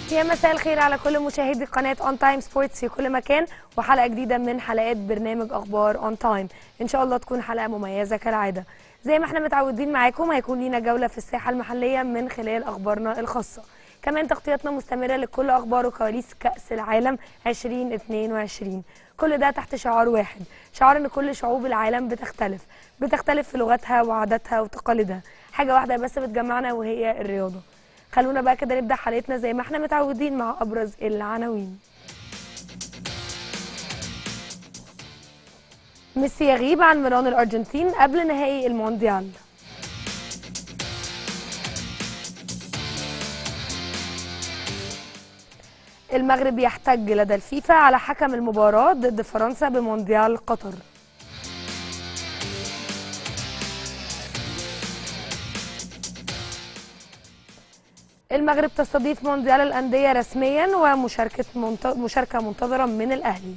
يا مساء الخير على كل مشاهدي قناة اون تايم سبورتس في كل مكان وحلقة جديدة من حلقات برنامج اخبار اون تايم ان شاء الله تكون حلقة مميزة كالعادة زي ما احنا متعودين معاكم هيكون لينا جولة في الساحة المحلية من خلال اخبارنا الخاصة كمان تغطياتنا مستمرة لكل اخبار وكواليس كأس العالم 2022 كل ده تحت شعار واحد شعار ان كل شعوب العالم بتختلف بتختلف في لغتها وعاداتها وتقاليدها حاجة واحدة بس بتجمعنا وهي الرياضة خلونا بقى كده نبدا حلقتنا زي ما احنا متعودين مع ابرز العناوين ميسي يغيب عن ميلان الارجنتين قبل نهائي المونديال المغرب يحتج لدى الفيفا على حكم المباراة ضد فرنسا بمونديال قطر المغرب تستضيف مونديال الأندية رسميا ومشاركة منت... مشاركة منتظرة من الأهلي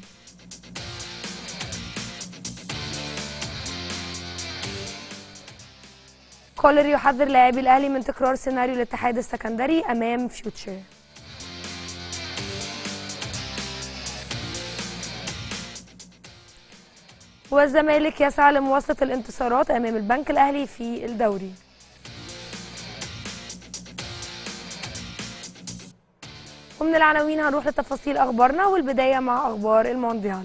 كولر يحذر لاعبي الأهلي من تكرار سيناريو الاتحاد السكندري أمام فيوتشر والزمالك يسعى لمواصلة الانتصارات أمام البنك الأهلي في الدوري ومن العناوين هنروح لتفاصيل اخبارنا والبدايه مع اخبار المونديال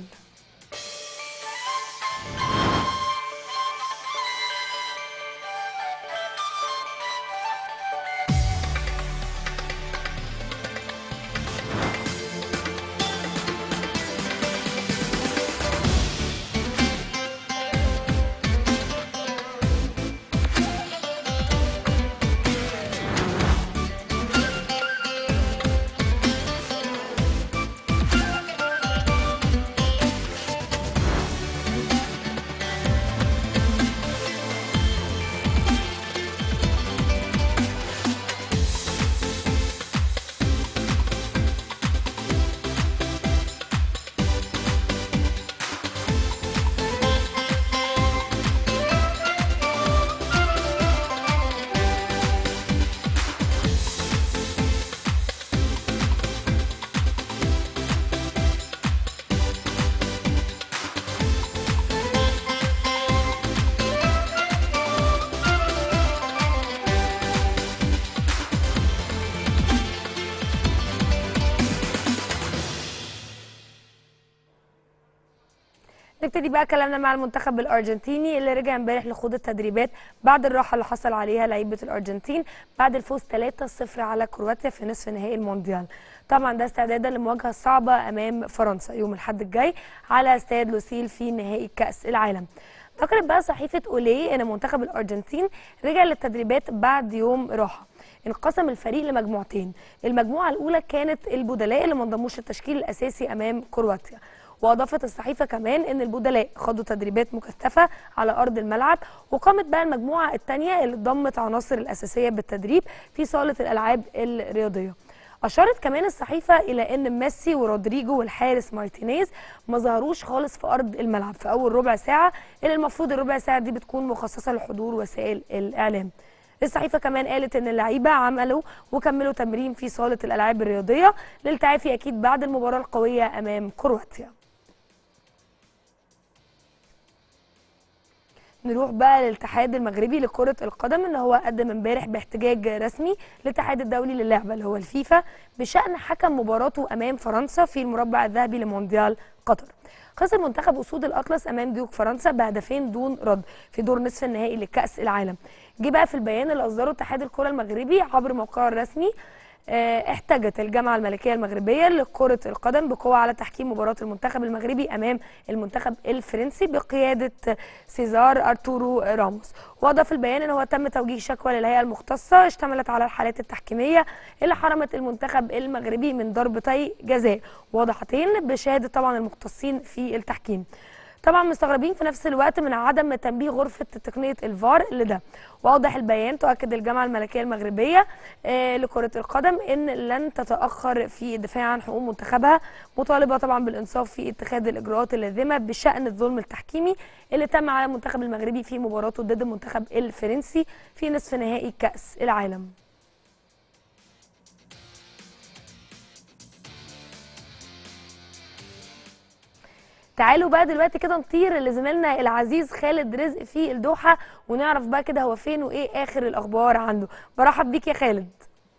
نبتدي بقى كلامنا مع المنتخب الارجنتيني اللي رجع امبارح لخوض التدريبات بعد الراحه اللي حصل عليها لعيبه الارجنتين بعد الفوز 3-0 على كرواتيا في نصف نهائي المونديال طبعا ده استعدادا للمواجهه الصعبه امام فرنسا يوم الاحد الجاي على استاد لوسيل في نهائي كاس العالم ذكرت بقى صحيفه اوليه ان منتخب الارجنتين رجع للتدريبات بعد يوم راحه انقسم الفريق لمجموعتين المجموعه الاولى كانت البدلاء اللي ما انضموش للتشكيل الاساسي امام كرواتيا واضافت الصحيفه كمان ان البدلاء خدوا تدريبات مكثفه على ارض الملعب وقامت بقى المجموعه الثانيه اللي ضمت عناصر الاساسيه بالتدريب في صاله الالعاب الرياضيه اشارت كمان الصحيفه الى ان ميسي ورودريجو والحارس مارتينيز ما ظهروش خالص في ارض الملعب في اول ربع ساعه اللي المفروض الربع ساعه دي بتكون مخصصه لحضور وسائل الاعلام الصحيفه كمان قالت ان اللعيبه عملوا وكملوا تمرين في صاله الالعاب الرياضيه للتعافي اكيد بعد المباراه القويه امام كرواتيا نروح بقى للاتحاد المغربي لكرة القدم اللي هو قدم امبارح باحتجاج رسمي للاتحاد الدولي للعبة اللي هو الفيفا بشأن حكم مباراته أمام فرنسا في المربع الذهبي لمونديال قطر خسر منتخب أسود الأطلس أمام ديوك فرنسا بهدفين دون رد في دور نصف النهائي لكأس العالم جه بقى في البيان اللي أصدره اتحاد الكرة المغربي عبر موقعه الرسمي احتجت الجامعة الملكية المغربية لكرة القدم بقوة على تحكيم مباراة المنتخب المغربي أمام المنتخب الفرنسي بقيادة سيزار أرتورو راموس وأضاف البيان أنه تم توجيه شكوى للهيئة المختصة اشتملت على الحالات التحكيمية اللي حرمت المنتخب المغربي من ضربتي جزاء واضحتين بشهادة طبعا المختصين في التحكيم طبعا مستغربين في نفس الوقت من عدم تنبيه غرفه تقنيه الفار لده واضح البيان تؤكد الجامعه الملكيه المغربيه آه، لكره القدم ان لن تتاخر في الدفاع عن حقوق منتخبها مطالبه طبعا بالانصاف في اتخاذ الاجراءات اللازمه بشان الظلم التحكيمي اللي تم على المنتخب المغربي في مباراته ضد المنتخب الفرنسي في نصف نهائي كاس العالم تعالوا بقى دلوقتي كده نطير لزميلنا العزيز خالد رزق في الدوحه ونعرف بقى كده هو فين وايه اخر الاخبار عنده برحب بيك يا خالد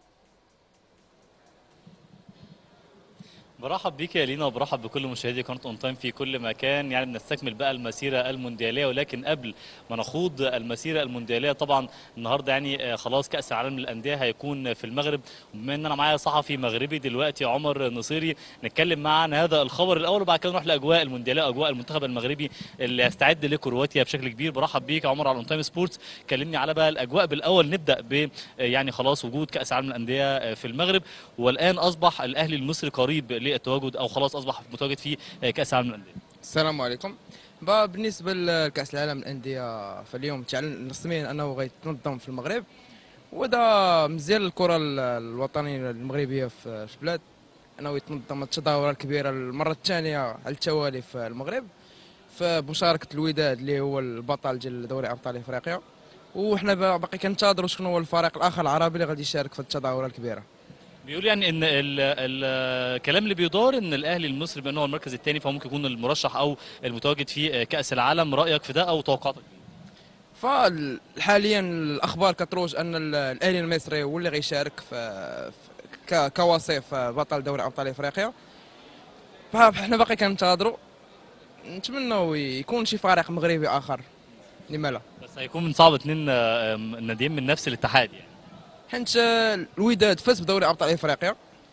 برحب بيك يا لينا وبرحب بكل مشاهدي قناه اون تايم في كل مكان يعني بنستكمل بقى المسيره الموندياليه ولكن قبل ما نخوض المسيره الموندياليه طبعا النهارده يعني آه، خلاص كاس العالم للانديه هيكون في المغرب وبما ان انا معايا صحفي مغربي دلوقتي عمر نصيري نتكلم معاه عن هذا الخبر الاول وبعد كده نروح لاجواء الموندياليه اجواء المنتخب المغربي اللي يستعد لكرواتيا بشكل كبير برحب بيك يا عمر على اون تايم سبورتس كلمني على بقى الاجواء بالاول نبدا ب آه، يعني خلاص وجود كاس العالم للانديه آه، في المغرب والان اصبح الاهلي المصري قريب للتواجد او خلاص اصبح متواجد في آه، كاس العالم للانديه السلام عليكم با بالنسبه لكاس العالم للانديه فاليوم تعلن رسميا انه غيتنظم في المغرب وهذا مزيان للكره ال- الوطنيه المغربيه في في البلاد انه يتنظم التظاهره الكبيره المره الثانيه على التوالي في المغرب فبمشاركه الوداد اللي هو البطل ديال دوري ابطال افريقيا وحنا با- باقي كنتظروا شكون هو الفريق الاخر العربي اللي غادي يشارك في التظاهره الكبيره بيقول يعني ان ال- ال- الكلام اللي بيدار ان الاهلي المصري بانه هو المركز الثاني فهو ممكن يكون المرشح او المتواجد في آه، كاس العالم رايك في ده او توقعاتك فحاليا الاخبار كتروج ان ال- الاهلي المصري هو اللي غيشارك في في- ك- كوصيف بطل دوري ابطال افريقيا فاحنا باقي كننتظروا نتمنوا يكون شي فريق مغربي اخر لما لا بس هيكون من صعب اثنين آه، آم، ناديين من نفس الاتحاد يعني حيت الوداد فاز بدوري ابطال افريقيا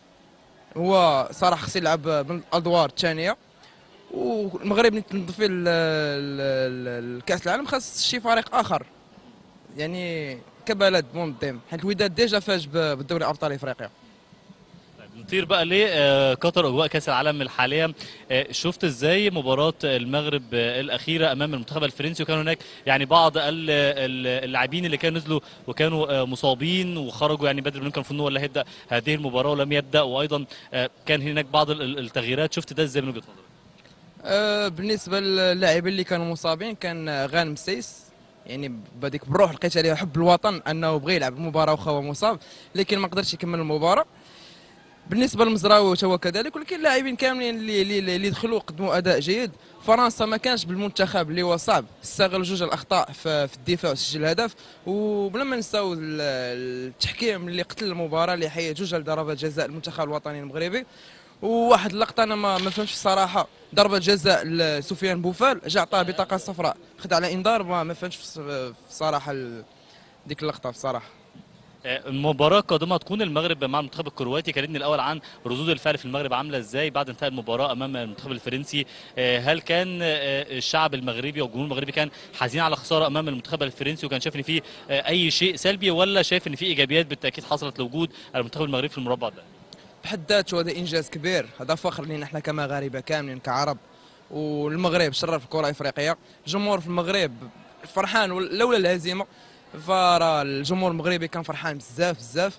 هو صراحه خصو يلعب من الادوار الثانيه والمغرب نتنظم فيه ال- ال- ال- الكاس العالم خاص شي فريق اخر يعني كبلد منظم حيت الوداد ديجا فاز ب- بالدوري ابطال افريقيا طيب نطير بقى لقطر اجواء كاس العالم الحاليه آه، شفت ازاي مباراه المغرب آه، الاخيره امام المنتخب الفرنسي وكان هناك يعني بعض ال- ال- اللاعبين اللي كانوا نزلوا وكانوا آه، مصابين وخرجوا يعني بدري كان المفروض إن هو اللي هيبدا هذه المباراه ولم يبدا وايضا آه، كان هناك بعض ال- ال- التغييرات شفت ده ازاي من وجهه نظرك أه، بالنسبه للاعبين اللي كانوا مصابين كان غانم السيس يعني بهذيك بالروح القتاليه حب الوطن انه بغى يلعب المباراه وخا هو مصاب لكن ما قدرش يكمل المباراه بالنسبه للمزراوي هو كذلك ولكن اللاعبين كاملين اللي اللي, اللي دخلوا قدموا اداء جيد فرنسا ما كانش بالمنتخب اللي هو صعب استغل جوج الاخطاء في, في الدفاع وسجل هدف وبلا نساو ال- التحكيم اللي قتل المباراه اللي حيد جوج ضربات جزاء المنتخب الوطني المغربي وواحد اللقطه انا ما ما فهمتش الصراحه ضربه جزاء لسفيان بوفال جا عطاه بطاقه صفراء خد على انذار ما ما فهمتش في في الصراحه ال- ديك اللقطه بصراحه آه، المباراة القادمة تكون المغرب مع المنتخب الكرواتي كلمني الأول عن ردود الفعل في المغرب عاملة إزاي بعد انتهاء المباراة أمام المنتخب الفرنسي آه، هل كان آه، الشعب المغربي أو الجمهور المغربي كان حزين على خسارة أمام المنتخب الفرنسي وكان شايف إن في آه، أي شيء سلبي ولا شايف إن في إيجابيات بالتأكيد حصلت لوجود المنتخب المغربي في المربع ده؟ بحد ذاته هذا انجاز كبير هذا فخر لنا احنا كمغاربه كاملين كعرب والمغرب شرف الكره الافريقيه الجمهور في المغرب فرحان ول- لولا الهزيمه فرا الجمهور المغربي كان فرحان بزاف بزاف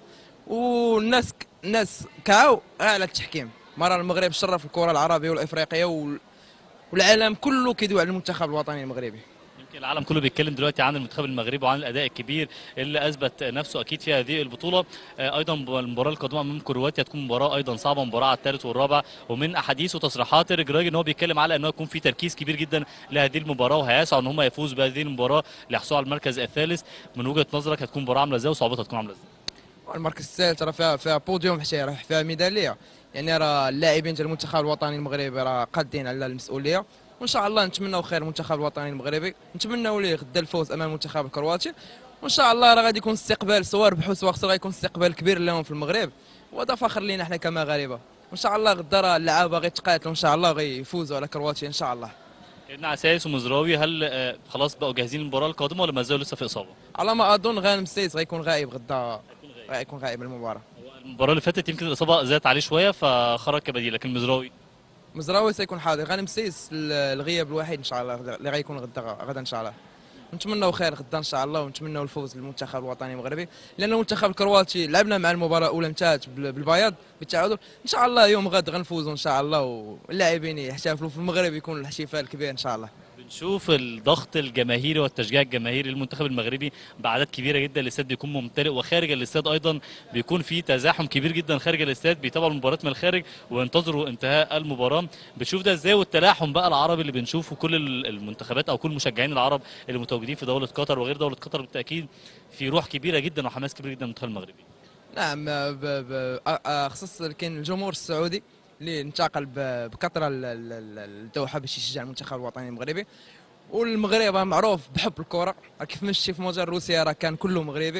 والناس ك- الناس كاو على التحكيم مرة المغرب شرف الكره العربيه والافريقيه وال- والعالم كله كيدوي على المنتخب الوطني المغربي يمكن العالم كله بيتكلم دلوقتي عن المنتخب المغربي وعن الاداء الكبير اللي اثبت نفسه اكيد في هذه البطوله آه، ايضا المباراه القادمه امام كرواتيا هتكون مباراه ايضا صعبه مباراه على الثالث والرابع ومن احاديث وتصريحات رجراجي ان هو بيتكلم على انه يكون في تركيز كبير جدا لهذه المباراه وهيسعوا ان هم يفوزوا بهذه المباراه ليحصلوا على المركز الثالث من وجهه نظرك هتكون مباراه عامله ازاي وصعوبتها هتكون عامله ازاي؟ المركز الثالث راه فيها فيها بوديوم حتى راه فيها ميداليه يعني راه اللاعبين ديال المنتخب الوطني المغربي راه قادين على المسؤوليه وان شاء الله نتمنوا خير المنتخب الوطني المغربي نتمنوا ليه غدا الفوز امام المنتخب الكرواتي وان شاء الله راه غادي يكون استقبال سواء ربحوا سواء خسروا غيكون استقبال كبير لهم في المغرب وهذا فخر لينا احنا كمغاربه وان شاء الله غدا راه اللعابه غيتقاتلوا ان شاء الله غيفوزوا على كرواتيا ان شاء الله ابن عساس ومزراوي هل آه، خلاص بقوا جاهزين للمباراه القادمه ولا ما زالوا لسه في اصابه؟ على ما اظن غانم السيس غيكون غائب غدا غيكون غائب من المباراه المباراه اللي فاتت يمكن الاصابه زادت عليه شويه فخرج كبديل لكن مزراوي مزراوي سيكون حاضر غانم سيس ال- الغياب الوحيد ان شاء الله اللي غيكون غدا غدا ان شاء الله نتمنوا خير غدا ان شاء الله ونتمنوا الفوز للمنتخب الوطني المغربي لان المنتخب الكرواتي لعبنا مع المباراه الاولى انتهت بال- بالبياض بالتعادل ان شاء الله يوم غد غنفوزوا ان شاء الله واللاعبين يحتفلوا في المغرب يكون الاحتفال كبير ان شاء الله بنشوف الضغط الجماهيري والتشجيع الجماهيري للمنتخب المغربي باعداد كبيره جدا الاستاد بيكون ممتلئ وخارج الاستاد ايضا بيكون في تزاحم كبير جدا خارج الاستاد بيتابعوا المباراه من الخارج وينتظروا انتهاء المباراه بتشوف ده ازاي والتلاحم بقى العربي اللي بنشوفه كل ال- المنتخبات او كل المشجعين العرب اللي متواجدين في دوله قطر وغير دوله قطر بالتاكيد في روح كبيره جدا وحماس كبير جدا من المنتخب المغربي نعم ب- ب- أ- أ- خصوص كاين الجمهور السعودي اللي انتقل ب- بكثره ل- ل- ل- للدوحه باش يشجع المنتخب الوطني المغربي والمغرب راه معروف بحب الكره راه كيف ما شتي في مجر روسيا راه كان كله مغربي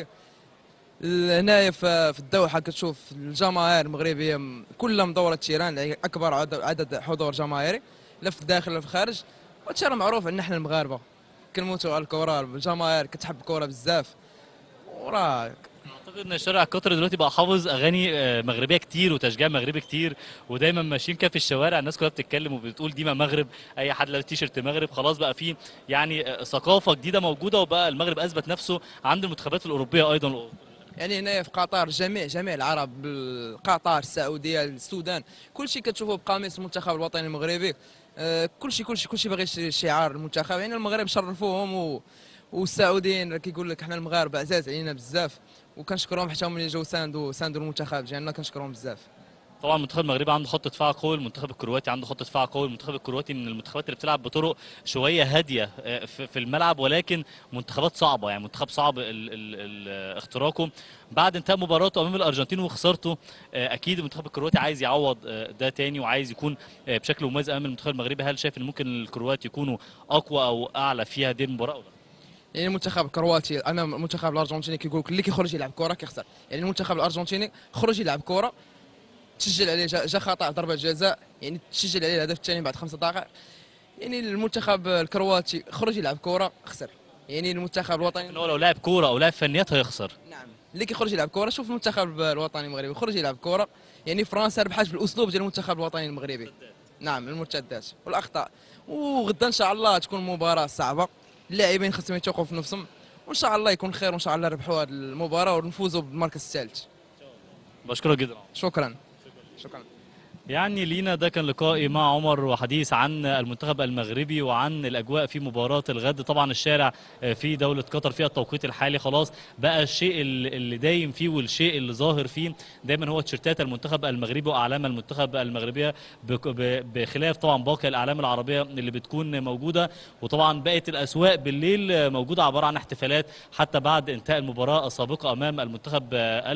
ال- هنايا في في الدوحه كتشوف الجماهير المغربيه م- كلها مدوره تيران يعني اكبر عدد- عدد حضور جماهيري لا في الداخل لا في الخارج وهادشي راه معروف عندنا حنا المغاربه كنموتوا على الكره الجماهير كتحب الكره بزاف وراه اعتقد ان الشارع القطري دلوقتي بقى حافظ اغاني آه، مغربيه كتير وتشجيع مغربي كتير ودايما ماشيين كده في الشوارع الناس كلها بتتكلم وبتقول ديما مغرب اي حد لابس تيشرت مغرب خلاص بقى في يعني آه، ثقافه جديده موجوده وبقى المغرب اثبت نفسه عند المنتخبات الاوروبيه ايضا يعني هنايا في قطر جميع جميع العرب بال- قطر السعوديه السودان كل شيء كتشوفه بقميص المنتخب الوطني المغربي آه، كل شيء كل شيء كل شيء باغي يشري شعار المنتخب يعني المغرب شرفوهم و والسعوديين راه كيقول لك حنا المغاربه عزاز علينا بزاف وكنشكرهم حتى هما اللي جاو ساندوا ساندوا المنتخب ديالنا كنشكرهم بزاف طبعا المنتخب المغربي عنده خط دفاع قوي المنتخب الكرواتي عنده خط دفاع قوي المنتخب الكرواتي من المنتخبات اللي بتلعب بطرق شويه هاديه آه، في في الملعب ولكن منتخبات صعبه يعني منتخب صعب ال ال ال اختراقه بعد انتهاء مباراته امام الارجنتين وخسارته آه، اكيد المنتخب الكرواتي عايز يعوض آه، ده تاني وعايز يكون آه، بشكل مميز امام المنتخب المغربي هل شايف ان ممكن الكروات يكونوا اقوى او اعلى في هذه المباراه ولا لا؟ يعني المنتخب الكرواتي انا المنتخب الارجنتيني كيقول لك اللي كيخرج يلعب كره كيخسر يعني المنتخب الارجنتيني خرج يلعب كره تسجل عليه جا, جا خطا ضربه جزاء يعني تسجل عليه الهدف الثاني بعد خمسة دقائق يعني المنتخب الكرواتي خرج يلعب كره خسر يعني المنتخب الوطني ان هو لو لعب كوره او لعب فنيات هيخسر نعم اللي كيخرج يلعب كره شوف المنتخب الوطني المغربي خرج يلعب كره يعني فرنسا ربحت بالاسلوب ديال المنتخب الوطني المغربي نعم المرتدات والاخطاء وغدا ان شاء الله تكون مباراه صعبه اللاعبين خصهم يثقوا في نفسهم وان شاء الله يكون خير وان شاء الله نربحوا هذه المباراه ونفوزوا بالمركز الثالث بشكرك جدا شكرا شكرا يعني لينا ده كان لقائي مع عمر وحديث عن المنتخب المغربي وعن الاجواء في مباراه الغد طبعا الشارع في دوله قطر فيها التوقيت الحالي خلاص بقى الشيء اللي اللي دايم فيه والشيء اللي ظاهر فيه دايما هو تيشيرتات المنتخب المغربي واعلام المنتخب المغربيه بك- ب- بخلاف طبعا باقي الاعلام العربيه اللي بتكون موجوده وطبعا بقت الاسواق بالليل موجوده عباره عن احتفالات حتى بعد انتهاء المباراه السابقه امام المنتخب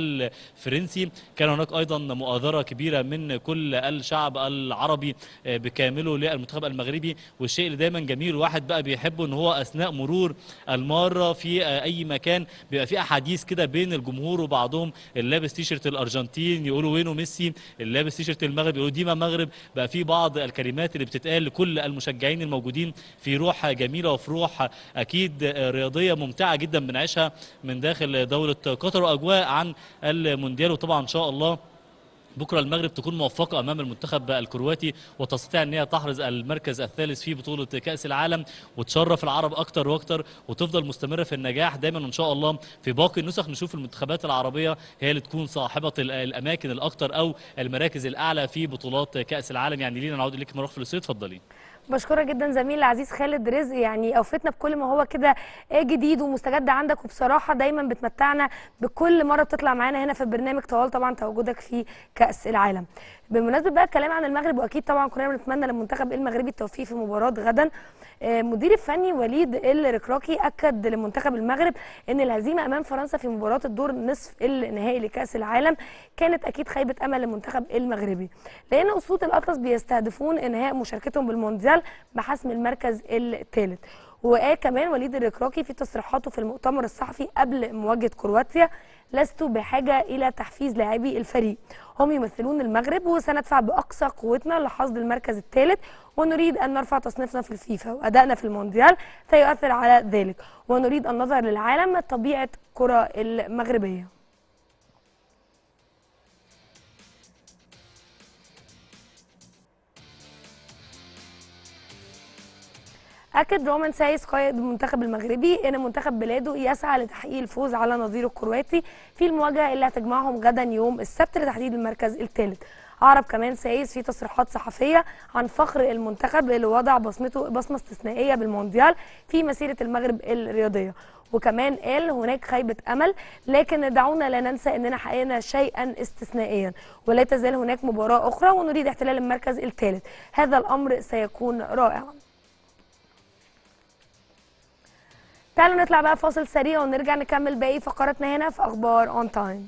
الفرنسي كان هناك ايضا مؤازره كبيره من كل الشعب العربي بكامله للمنتخب المغربي والشيء اللي دايما جميل الواحد بقى بيحبه ان هو اثناء مرور الماره في اي مكان بيبقى في احاديث كده بين الجمهور وبعضهم اللي لابس تيشرت الارجنتين يقولوا وينه ميسي اللي لابس تيشرت المغرب يقولوا ديما مغرب بقى في بعض الكلمات اللي بتتقال لكل المشجعين الموجودين في روح جميله وفي روح اكيد رياضيه ممتعه جدا بنعيشها من داخل دوله قطر واجواء عن المونديال وطبعا ان شاء الله بكره المغرب تكون موفقه امام المنتخب الكرواتي وتستطيع ان هي تحرز المركز الثالث في بطوله كاس العالم وتشرف العرب اكتر واكتر وتفضل مستمره في النجاح دايما ان شاء الله في باقي النسخ نشوف المنتخبات العربيه هي اللي تكون صاحبه ال- الاماكن الاكثر او المراكز الاعلى في بطولات كاس العالم يعني لينا نعود اليك مروه فلسطين اتفضلي بشكرك جدا زميلي العزيز خالد رزق يعني اوفتنا بكل ما هو كده جديد ومستجد عندك وبصراحه دايما بتمتعنا بكل مره بتطلع معانا هنا في البرنامج طوال طبعا تواجدك في كاس العالم بمناسبه بقى الكلام عن المغرب واكيد طبعا كلنا بنتمنى للمنتخب المغربي التوفيق في مباراه غدا آه، مدير الفني وليد الركراكي اكد لمنتخب المغرب ان الهزيمه امام فرنسا في مباراه الدور نصف النهائي لكاس العالم كانت اكيد خيبه امل للمنتخب المغربي لان اسود الاطلس بيستهدفون انهاء مشاركتهم بالمونديال بحسم المركز الثالث وقال كمان وليد الركراكي في تصريحاته في المؤتمر الصحفي قبل مواجهه كرواتيا لست بحاجه الى تحفيز لاعبي الفريق هم يمثلون المغرب وسندفع باقصى قوتنا لحصد المركز الثالث ونريد ان نرفع تصنيفنا في الفيفا وادائنا في المونديال سيؤثر على ذلك ونريد ان نظهر للعالم طبيعه الكره المغربيه أكد رومان سايس قائد المنتخب المغربي أن منتخب بلاده يسعى لتحقيق الفوز على نظيره الكرواتي في المواجهة اللي هتجمعهم غدا يوم السبت لتحديد المركز الثالث عرب كمان سايس في تصريحات صحفيه عن فخر المنتخب اللي وضع بصمته بصمه استثنائيه بالمونديال في مسيره المغرب الرياضيه وكمان قال هناك خيبة أمل لكن دعونا لا ننسى أننا حققنا شيئا استثنائيا ولا تزال هناك مباراة أخرى ونريد احتلال المركز الثالث هذا الأمر سيكون رائعا تعالوا نطلع بقى فاصل سريع ونرجع نكمل باقي فقراتنا هنا في أخبار أون تايم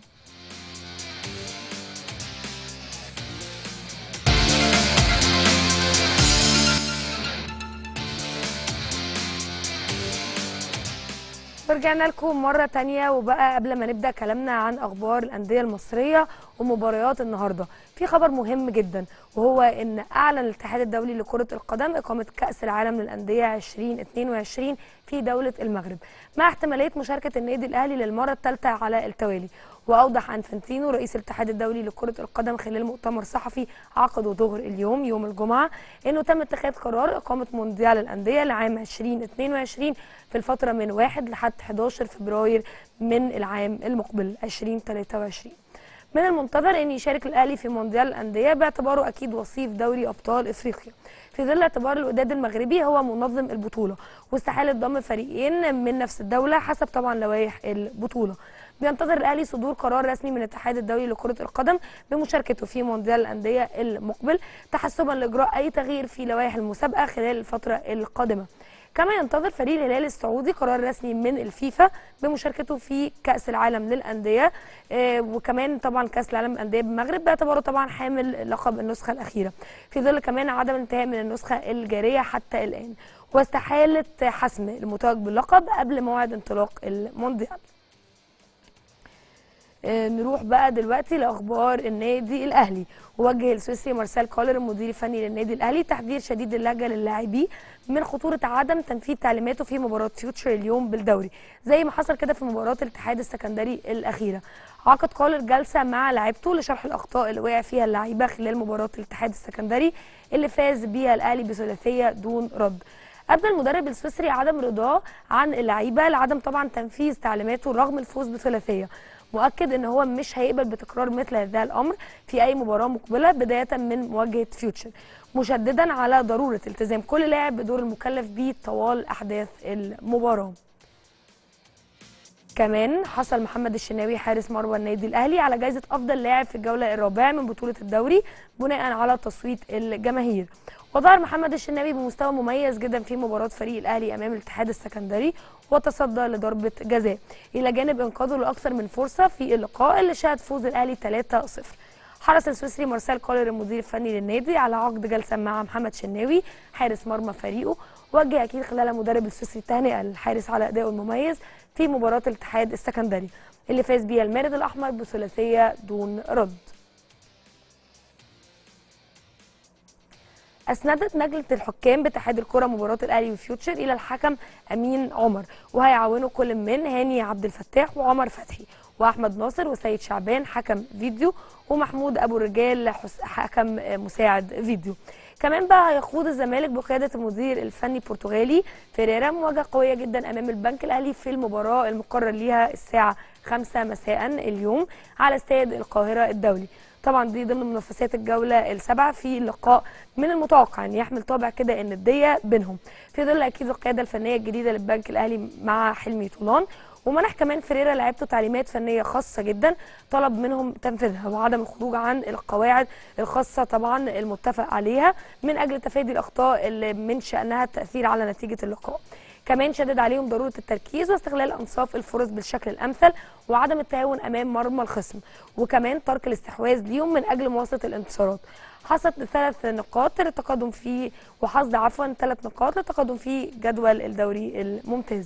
ورجعنا لكم مرة تانية وبقى قبل ما نبدأ كلامنا عن أخبار الأندية المصرية ومباريات النهاردة في خبر مهم جدا وهو أن أعلن الاتحاد الدولي لكرة القدم إقامة كأس العالم للأندية 2022 في دولة المغرب مع احتمالية مشاركة النادي الأهلي للمرة الثالثة على التوالي واوضح انفانتينو رئيس الاتحاد الدولي لكره القدم خلال مؤتمر صحفي عقده ظهر اليوم يوم الجمعه انه تم اتخاذ قرار اقامه مونديال الانديه لعام 2022 في الفتره من 1 لحد 11 فبراير من العام المقبل 2023 من المنتظر ان يشارك الاهلي في مونديال الانديه باعتباره اكيد وصيف دوري ابطال افريقيا في ظل اعتبار الوداد المغربي هو منظم البطوله واستحاله ضم فريقين من نفس الدوله حسب طبعا لوائح البطوله بينتظر الاهلي صدور قرار رسمي من الاتحاد الدولي لكره القدم بمشاركته في مونديال الانديه المقبل تحسبا لاجراء اي تغيير في لوائح المسابقه خلال الفتره القادمه كما ينتظر فريق الهلال السعودي قرار رسمي من الفيفا بمشاركته في كاس العالم للانديه آه وكمان طبعا كاس العالم للانديه بالمغرب باعتباره طبعا حامل لقب النسخه الاخيره في ظل كمان عدم الانتهاء من النسخه الجاريه حتى الان واستحاله حسم المتوج باللقب قبل موعد انطلاق المونديال نروح بقى دلوقتي لاخبار النادي الاهلي ووجه السويسري مارسيل كولر المدير الفني للنادي الاهلي تحذير شديد اللهجه للاعبيه من خطوره عدم تنفيذ تعليماته في مباراه فيوتشر اليوم بالدوري زي ما حصل كده في مباراه الاتحاد السكندري الاخيره عقد كولر جلسه مع لاعيبته لشرح الاخطاء اللي وقع فيها اللعيبه خلال مباراه الاتحاد السكندري اللي فاز بيها الاهلي بثلاثيه دون رد ابدى المدرب السويسري عدم رضاه عن اللعيبه لعدم طبعا تنفيذ تعليماته رغم الفوز بثلاثيه مؤكد ان هو مش هيقبل بتكرار مثل هذا الامر في اي مباراه مقبله بدايه من مواجهه فيوتشر مشددا على ضروره التزام كل لاعب بدور المكلف به طوال احداث المباراه كمان حصل محمد الشناوي حارس مرمى النادي الاهلي على جائزه افضل لاعب في الجوله الرابعه من بطوله الدوري بناء على تصويت الجماهير وظهر محمد الشناوي بمستوى مميز جدا في مباراه فريق الاهلي امام الاتحاد السكندري وتصدى لضربه جزاء الى جانب انقاذه لاكثر من فرصه في اللقاء اللي شهد فوز الاهلي 3-0 حرص السويسري مارسيل كولر المدير الفني للنادي على عقد جلسه مع محمد شناوي حارس مرمى فريقه وجه اكيد خلال مدرب السويسري التهنئه للحارس على ادائه المميز في مباراه الاتحاد السكندري اللي فاز بيها المارد الاحمر بثلاثيه دون رد اسندت لجنه الحكام باتحاد الكره مباراه الاهلي وفيوتشر الى الحكم امين عمر وهيعاونه كل من هاني عبد الفتاح وعمر فتحي واحمد ناصر وسيد شعبان حكم فيديو ومحمود ابو الرجال حكم مساعد فيديو كمان بقى هيخوض الزمالك بقياده المدير الفني البرتغالي فيريرا مواجهه قويه جدا امام البنك الاهلي في المباراه المقرر ليها الساعه 5 مساء اليوم على استاد القاهره الدولي طبعا دي ضمن منافسات الجوله السابعه في اللقاء من المتوقع ان يحمل طابع كده النديه بينهم في ظل اكيد القياده الفنيه الجديده للبنك الاهلي مع حلمي طولان ومنح كمان فريرا لعيبته تعليمات فنيه خاصه جدا طلب منهم تنفيذها وعدم الخروج عن القواعد الخاصه طبعا المتفق عليها من اجل تفادي الاخطاء اللي من شانها التاثير على نتيجه اللقاء كمان شدد عليهم ضروره التركيز واستغلال انصاف الفرص بالشكل الامثل وعدم التهاون امام مرمى الخصم وكمان ترك الاستحواذ ليهم من اجل مواصله الانتصارات حصلت ثلاث نقاط للتقدم في وحصد عفوا ثلاث نقاط للتقدم في جدول الدوري الممتاز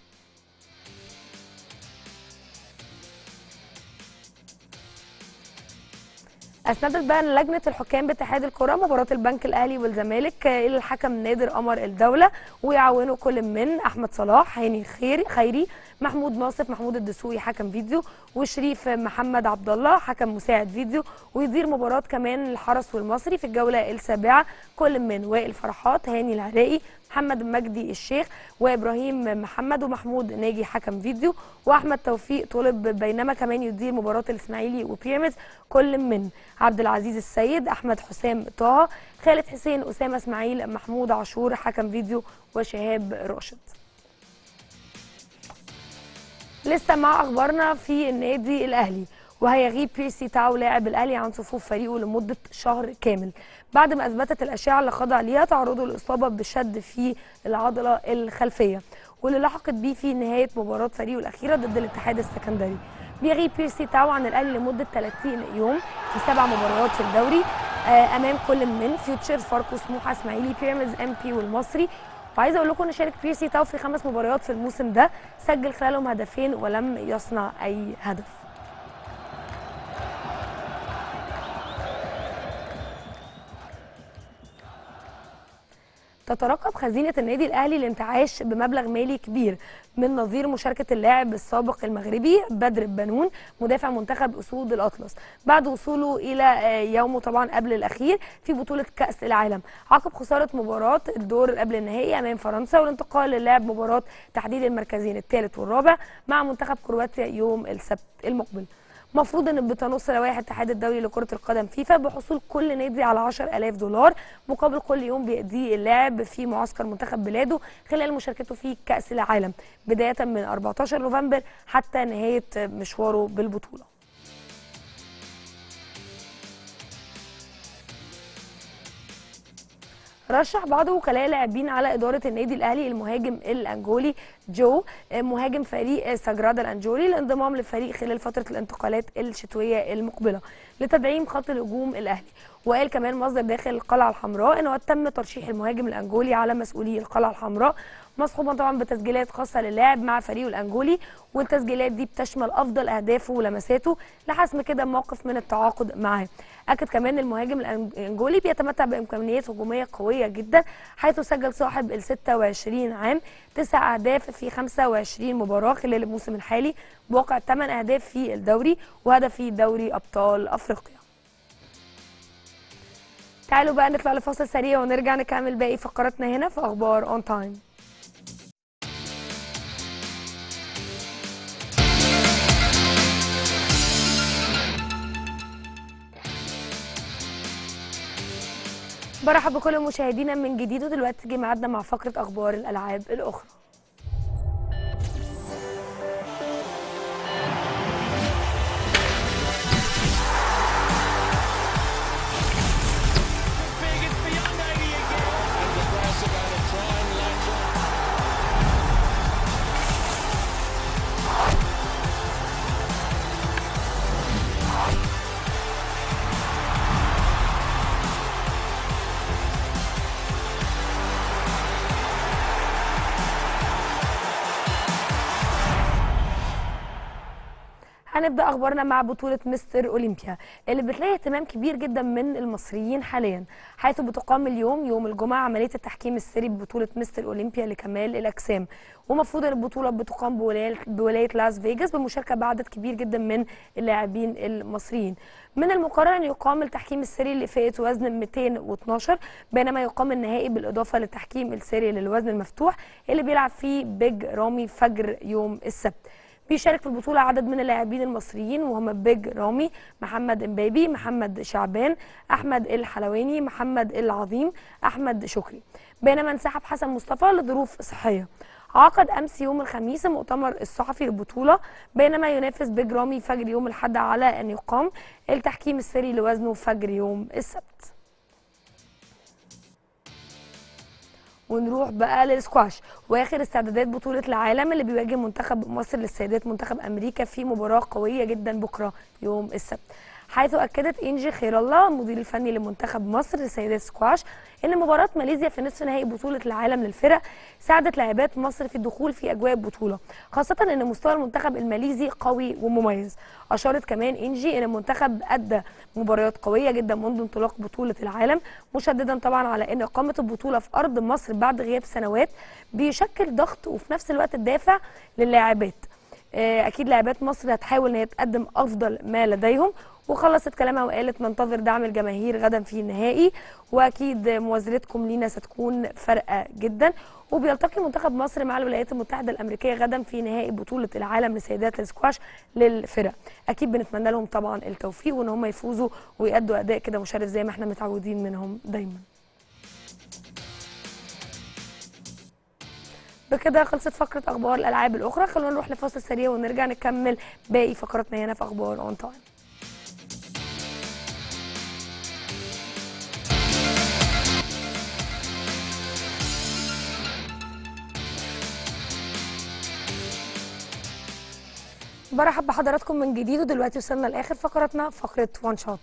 اسندت بقى لجنه الحكام باتحاد الكره مباراه البنك الاهلي والزمالك الى الحكم نادر قمر الدوله ويعاونه كل من احمد صلاح هاني خيري خيري محمود ناصف محمود الدسوقي حكم فيديو وشريف محمد عبد الله حكم مساعد فيديو ويدير مباراه كمان الحرس والمصري في الجوله السابعه كل من وائل فرحات هاني العراقي محمد مجدي الشيخ وابراهيم محمد ومحمود ناجي حكم فيديو واحمد توفيق طلب بينما كمان يدير مباراه الاسماعيلي وبيراميدز كل من عبد العزيز السيد احمد حسام طه خالد حسين اسامه اسماعيل محمود عاشور حكم فيديو وشهاب راشد لسه مع اخبارنا في النادي الاهلي وهيغيب بيرسي تاو لاعب الاهلي عن صفوف فريقه لمده شهر كامل بعد ما اثبتت الاشعه اللي خضع ليها تعرضه لاصابه بشد في العضله الخلفيه واللي لحقت بيه في نهايه مباراه فريقه الاخيره ضد الاتحاد السكندري بيغيب بيرسي تاو عن الاهلي لمده 30 يوم في سبع مباريات في الدوري آه، امام كل من فيوتشر فاركو سموحه اسماعيلي بيراميدز ام بي والمصري وعايزه اقول لكم ان شارك بيرسي تاو في خمس مباريات في الموسم ده سجل خلالهم هدفين ولم يصنع اي هدف تترقب خزينة النادي الأهلي الانتعاش بمبلغ مالي كبير من نظير مشاركة اللاعب السابق المغربي بدر بنون مدافع منتخب أسود الأطلس بعد وصوله إلى آه، يومه طبعا قبل الأخير في بطولة كأس العالم عقب خسارة مباراة الدور قبل النهائي أمام فرنسا والانتقال للعب مباراة تحديد المركزين الثالث والرابع مع منتخب كرواتيا يوم السبت المقبل مفروض ان بتنص لوائح الاتحاد الدولي لكره القدم فيفا بحصول كل نادي على 10000 دولار مقابل كل يوم بيقضيه اللاعب في معسكر منتخب بلاده خلال مشاركته في كاس العالم بدايه من 14 نوفمبر حتى نهايه مشواره بالبطوله رشح بعض وكلاء لاعبين على اداره النادي الاهلي المهاجم الانجولي جو مهاجم فريق ساجرادا الانجولي الانضمام للفريق خلال فتره الانتقالات الشتويه المقبله لتدعيم خط الهجوم الاهلي وقال كمان مصدر داخل القلعه الحمراء انه تم ترشيح المهاجم الانجولي على مسؤولي القلعه الحمراء مصحوبا طبعا بتسجيلات خاصه للاعب مع فريقه الانجولي والتسجيلات دي بتشمل افضل اهدافه ولمساته لحسم كده موقف من التعاقد معاه اكد كمان المهاجم الانجولي بيتمتع بامكانيات هجوميه قويه جدا حيث سجل صاحب ال 26 عام تسع اهداف في 25 مباراه خلال الموسم الحالي بواقع 8 اهداف في الدوري وهدف في دوري ابطال افريقيا تعالوا بقى نطلع لفاصل سريع ونرجع نكمل باقي فقراتنا هنا في اخبار اون تايم برحب بكل مشاهدينا من جديد ودلوقتي جه ميعادنا مع فقره اخبار الالعاب الاخرى big, it's beyond 80 again. And Nebraska going to try and latch on. هنبدا اخبارنا مع بطوله مستر اولمبيا اللي بتلاقي اهتمام كبير جدا من المصريين حاليا حيث بتقام اليوم يوم الجمعه عمليه التحكيم السري ببطوله مستر اولمبيا لكمال الاجسام ومفروض ان البطوله بتقام بولايه بولايه لاس فيجاس بمشاركه بعدد كبير جدا من اللاعبين المصريين من المقرر ان يقام التحكيم السري لفئه وزن 212 بينما يقام النهائي بالاضافه للتحكيم السري للوزن المفتوح اللي بيلعب فيه بيج رامي فجر يوم السبت بيشارك في البطولة عدد من اللاعبين المصريين وهم بيج رامي محمد امبابي محمد شعبان أحمد الحلواني محمد العظيم أحمد شكري بينما انسحب حسن مصطفى لظروف صحية عقد أمس يوم الخميس المؤتمر الصحفي للبطولة بينما ينافس بيج رامي فجر يوم الأحد على أن يقام التحكيم السري لوزنه فجر يوم السبت ونروح بقى للسكواش واخر استعدادات بطوله العالم اللي بيواجه منتخب مصر للسيدات منتخب امريكا في مباراه قويه جدا بكره يوم السبت حيث اكدت انجي خير الله المدير الفني لمنتخب مصر لسيدات سكواش ان مباراه ماليزيا في نصف نهائي بطوله العالم للفرق ساعدت لاعبات مصر في الدخول في اجواء البطوله خاصه ان مستوى المنتخب الماليزي قوي ومميز اشارت كمان انجي ان المنتخب ادى مباريات قويه جدا منذ انطلاق بطوله العالم مشددا طبعا على ان اقامه البطوله في ارض مصر بعد غياب سنوات بيشكل ضغط وفي نفس الوقت الدافع للاعبات آه، اكيد لاعبات مصر هتحاول ان هي تقدم افضل ما لديهم وخلصت كلامها وقالت ننتظر دعم الجماهير غدا في النهائي واكيد موازنتكم لينا ستكون فارقه جدا وبيلتقي منتخب مصر مع الولايات المتحده الامريكيه غدا في نهائي بطوله العالم لسيدات السكواش للفرق اكيد بنتمنى لهم طبعا التوفيق وان هم يفوزوا ويأدوا اداء كده مشرف زي ما احنا متعودين منهم دايما بكده خلصت فقره اخبار الالعاب الاخرى خلونا نروح لفاصل سريع ونرجع نكمل باقي فقراتنا هنا في اخبار اون تايم برحب بحضراتكم من جديد ودلوقتي وصلنا لاخر فقراتنا فقره وان شوت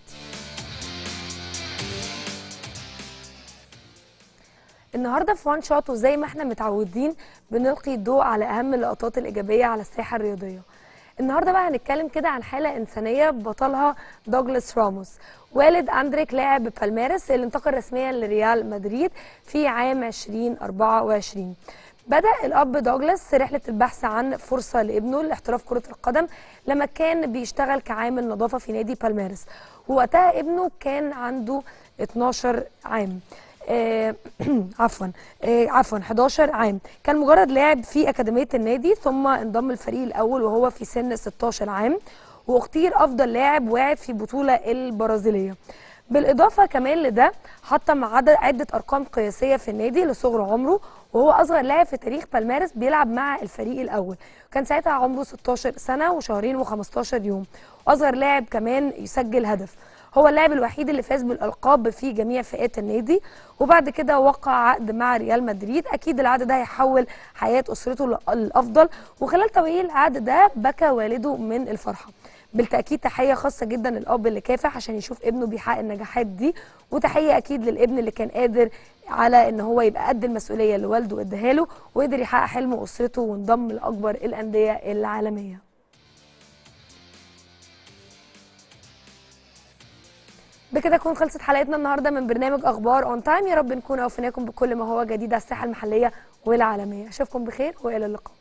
النهارده في وان شوت وزي ما احنا متعودين بنلقي الضوء على اهم اللقطات الايجابيه على الساحه الرياضيه النهارده بقى هنتكلم كده عن حاله انسانيه بطلها دوغلاس راموس والد اندريك لاعب بالميراس اللي انتقل رسميا لريال مدريد في عام 2024 بدأ الأب دوغلاس رحلة البحث عن فرصة لابنه لاحتراف كرة القدم لما كان بيشتغل كعامل نظافة في نادي بالميراس ووقتها ابنه كان عنده 12 عام آه عفوا آه عفوا 11 عام كان مجرد لاعب في أكاديمية النادي ثم انضم الفريق الأول وهو في سن 16 عام واختير أفضل لاعب واعد في بطولة البرازيلية بالإضافة كمان لده حطم عدد عدة أرقام قياسية في النادي لصغر عمره وهو أصغر لاعب في تاريخ بالميراس بيلعب مع الفريق الأول كان ساعتها عمره 16 سنة وشهرين و15 يوم وأصغر لاعب كمان يسجل هدف هو اللاعب الوحيد اللي فاز بالألقاب في جميع فئات النادي وبعد كده وقع عقد مع ريال مدريد أكيد العقد ده هيحول حياة أسرته للأفضل وخلال توقيع العقد ده بكى والده من الفرحة بالتاكيد تحيه خاصه جدا للاب اللي كافح عشان يشوف ابنه بيحقق النجاحات دي وتحيه اكيد للابن اللي كان قادر على ان هو يبقى قد المسؤوليه اللي والده اداها له وقدر يحقق حلم اسرته وانضم لاكبر الانديه العالميه بكده تكون خلصت حلقتنا النهارده من برنامج اخبار اون تايم يا رب نكون اوفيناكم بكل ما هو جديد على الساحه المحليه والعالميه اشوفكم بخير والى اللقاء